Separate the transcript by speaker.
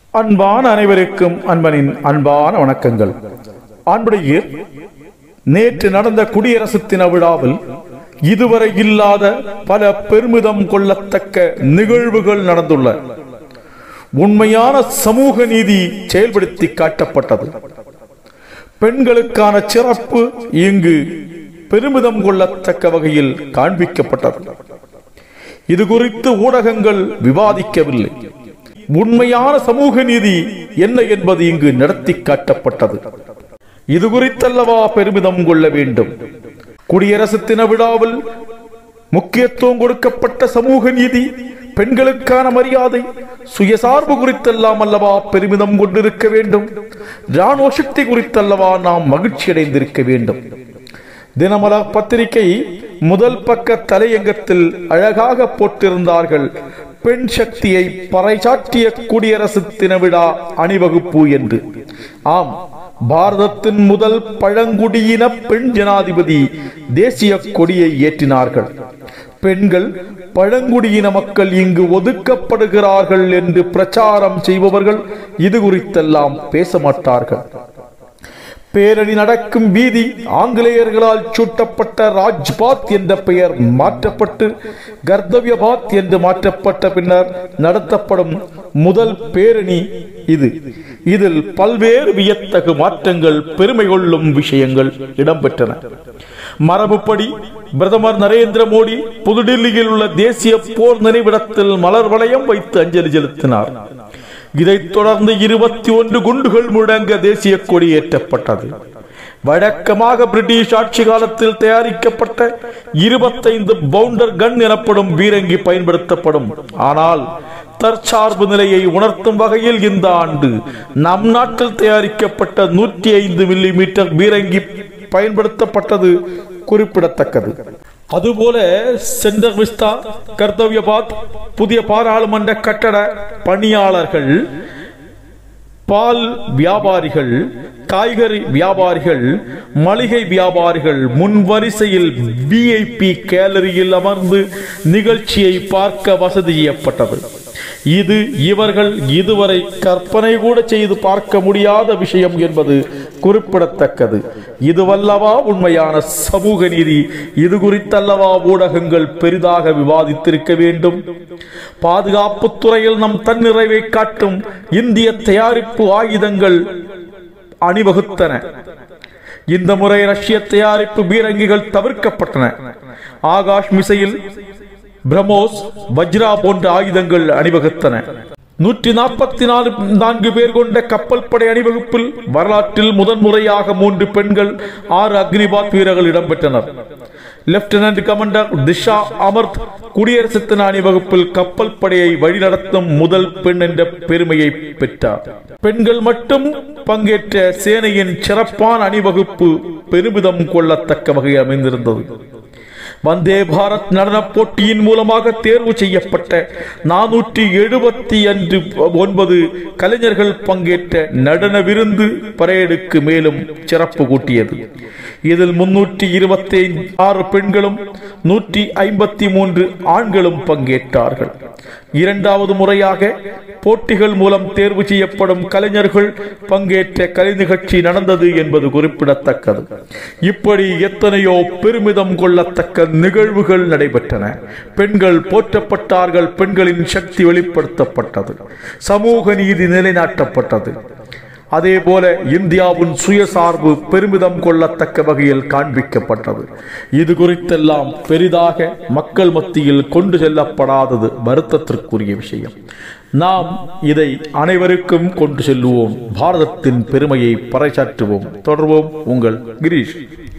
Speaker 1: அன்பான அனைவருக்கும் அன்பனின் அன்பான வணக்கங்கள் அன்புடைய நேற்று நடந்த குடியரசு தின விழாவில் இதுவரை இல்லாத பல பெருமிதம் கொள்ளத்தக்க நிகழ்வுகள் நடந்துள்ள உண்மையான சமூக நீதி செயல்படுத்தி காட்டப்பட்டது பெண்களுக்கான சிறப்பு இங்கு பெருமிதம் கொள்ளத்தக்க வகையில் காண்பிக்கப்பட்டது இது குறித்து ஊடகங்கள் விவாதிக்கவில்லை உண்மையான சமூக நீதி என்ன என்பது இங்கு நடத்தி காட்டப்பட்டது இது குறித்தல்லவா பெருமிதம் கொள்ள வேண்டும் குடியரசு தின விழாவில் முக்கியத்துவம் கொடுக்கப்பட்ட சமூக நீதி பெண்களுக்கான மரியாதை சுயசார்பு குறித்தெல்லாம் அல்லவா பெருமிதம் கொண்டிருக்க வேண்டும் ராணுவ சக்தி குறித்தல்லவா நாம் மகிழ்ச்சி அடைந்திருக்க வேண்டும் தினமலர் பத்திரிகை முதல் பக்க தலையங்கத்தில் அழகாக போட்டிருந்தார்கள் பெண் சக்தியை பறைசாற்றிய குடியரசு தின விழா அணிவகுப்பு என்று ஆம் பாரதத்தின் முதல் பழங்குடியின பெண் ஜனாதிபதி தேசிய கொடியை ஏற்றினார்கள் பெண்கள் பழங்குடியின மக்கள் இங்கு ஒதுக்கப்படுகிறார்கள் என்று பிரச்சாரம் செய்பவர்கள் இது குறித்தெல்லாம் பேச மாட்டார்கள் பேரணி நடக்கும் வீதி ஆங்கிலேயர்களால் சூட்டப்பட்ட ராஜ்பாத் என்ற பெயர் மாற்றப்பட்டு கர்த்தவியபாத் என்று மாற்றப்பட்ட பின்னர் நடத்தப்படும் முதல் பேரணி இது இதில் பல்வேறு வியத்தகு மாற்றங்கள் பெருமை கொள்ளும் விஷயங்கள் இடம்பெற்றன மரபுப்படி பிரதமர் நரேந்திர மோடி புதுடில்லியில் உள்ள தேசிய போர் நினைவிடத்தில் மலர் வளையம் வைத்து அஞ்சலி செலுத்தினார் இதைத் தொடர்ந்து இருபத்தி ஒன்று குண்டுகள் முழங்க தேசிய கொடி ஏற்றப்பட்டது வழக்கமாக பிரிட்டிஷ் ஆட்சி காலத்தில் தயாரிக்கப்பட்ட இருபத்தைந்து பவுண்டர் கன் எனப்படும் பீரங்கி பயன்படுத்தப்படும் ஆனால் தற்சார்பு நிலையை உணர்த்தும் வகையில் இந்த ஆண்டு நம் நாட்டில் தயாரிக்கப்பட்ட நூற்றி ஐந்து மில்லி மீட்டர் பீரங்கி பயன்படுத்தப்பட்டது குறிப்பிடத்தக்கது அதுபோல சென்டர் விஸ்தா கர்த்தவியபாத் புதிய பாராளுமன்ற கட்டட பணியாளர்கள் பால் வியாபாரிகள் காய்கறி வியாபாரிகள் மளிகை வியாபாரிகள் முன் வரிசையில் விஐபி கேலரியில் அமர்ந்து நிகழ்ச்சியை பார்க்க வசதி செய்யப்பட்டது இது இவர்கள் இதுவரை கற்பனை கூட செய்து பார்க்க முடியாத விஷயம் என்பது குறிப்பிடத்தக்கது இதுவல்லவா உண்மையான சமூக நீதி இது குறித்தல்லவா ஊடகங்கள் பெரிதாக விவாதித்திருக்க வேண்டும் பாதுகாப்பு துறையில் நம் தன்னிறைவை காட்டும் இந்திய தயாரிப்பு ஆயுதங்கள் அணிவகுத்தன இந்த முறை ரஷ்ய தயாரிப்பு பீரங்கிகள் தவிர்க்கப்பட்டன ஆகாஷ் மிசைல் பிரமோஸ் வஜ்ரா போன்ற ஆயுதங்கள் அணிவகுத்தன நூற்றி நாற்பத்தி நாலு நான்கு பேர் கொண்ட கப்பல் படை அணிவகுப்பில் வரலாற்றில் முதன்முறையாக மூன்று பெண்கள் ஆறு அக்னிபாத் வீரர்கள் இடம்பெற்றனர் லெப்டினன்ட் கமாண்டர் திஷா அமர்த் குடியரசு தின அணிவகுப்பில் கப்பல் படையை வழிநடத்தும் முதல் பெண் என்ற பெருமையை பெற்றார் பெண்கள் மட்டும் பங்கேற்ற சேனையின் சிறப்பான அணிவகுப்பு பெருமிதம் கொள்ளத்தக்க வகையில் அமைந்திருந்தது வந்தே பாரத் நடன போட்டியின் மூலமாக தேர்வு செய்யப்பட்ட நானூற்றி எழுபத்தி அஞ்சு ஒன்பது கலைஞர்கள் பங்கேற்ற நடன விருந்து பரேடுக்கு மேலும் சிறப்பு கூட்டியது இதில் முன்னூற்றி இருபத்தி ஆறு பெண்களும் நூற்றி ஐம்பத்தி மூன்று ஆண்களும் பங்கேற்றார்கள் இரண்டாவது முறையாக போட்டிகள் மூலம் தேர்வு செய்யப்படும் கலைஞர்கள் பங்கேற்ற கலை நிகழ்ச்சி நடந்தது என்பது குறிப்பிடத்தக்கது இப்படி எத்தனையோ பெருமிதம் கொள்ளத்தக்க நிகழ்வுகள் நடைபெற்றன பெண்கள் போற்றப்பட்டார்கள் பெண்களின் சக்தி வெளிப்படுத்தப்பட்டது சமூக நீதி நிலைநாட்டப்பட்டது அதே போல இந்தியாவின் சுயசார்பு பெருமிதம் கொள்ளத்தக்க வகையில் காண்பிக்கப்பட்டது இது குறித்தெல்லாம் பெரிதாக மக்கள் மத்தியில் கொண்டு செல்லப்படாதது வருத்தத்திற்குரிய விஷயம் நாம் இதை அனைவருக்கும் கொண்டு செல்லுவோம் பாரதத்தின் பெருமையை பறைசாற்றுவோம் தொடர்வோம் உங்கள் கிரீஷ்